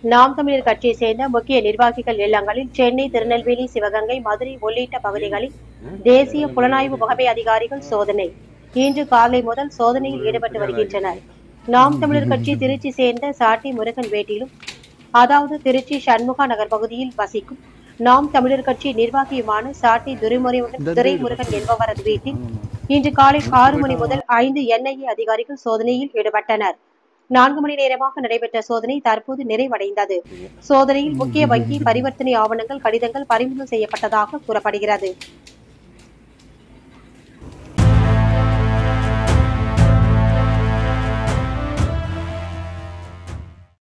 நாம் தமிழர் கட்சியை சேர்ந்த முக்கிய நிர்வாகிகள் இல்லங்களில் சென்னை திருநெல்வேலி சிவகங்கை மதுரை உள்ளிட்ட பகுதிகளில் தேசிய புலனாய்வு முகமை அதிகாரிகள் சோதனை இன்று காலை முதல் சோதனையில் ஈடுபட்டு வருகின்றனர் நாம் தமிழர் கட்சி திருச்சி சேர்ந்த சாட்டி முருகன் வேட்டியிலும் அதாவது திருச்சி சண்முகா நகர் பகுதியில் வசிக்கும் நாம் தமிழர் கட்சி நிர்வாகியுமான சாட்டி துரைமுருகன் துரைமுருகன் என்பவரது வீட்டில் இன்று காலை ஆறு மணி முதல் ஐந்து என்ஐஏ அதிகாரிகள் சோதனையில் ஈடுபட்டனர் நான்கு மணி நேரமாக நடைபெற்ற சோதனை தற்போது நிறைவடைந்தது சோதனையில் முக்கிய வங்கி பரிவர்த்தனை ஆவணங்கள் கடிதங்கள் பறிமுதல் செய்யப்பட்டதாக கூறப்படுகிறது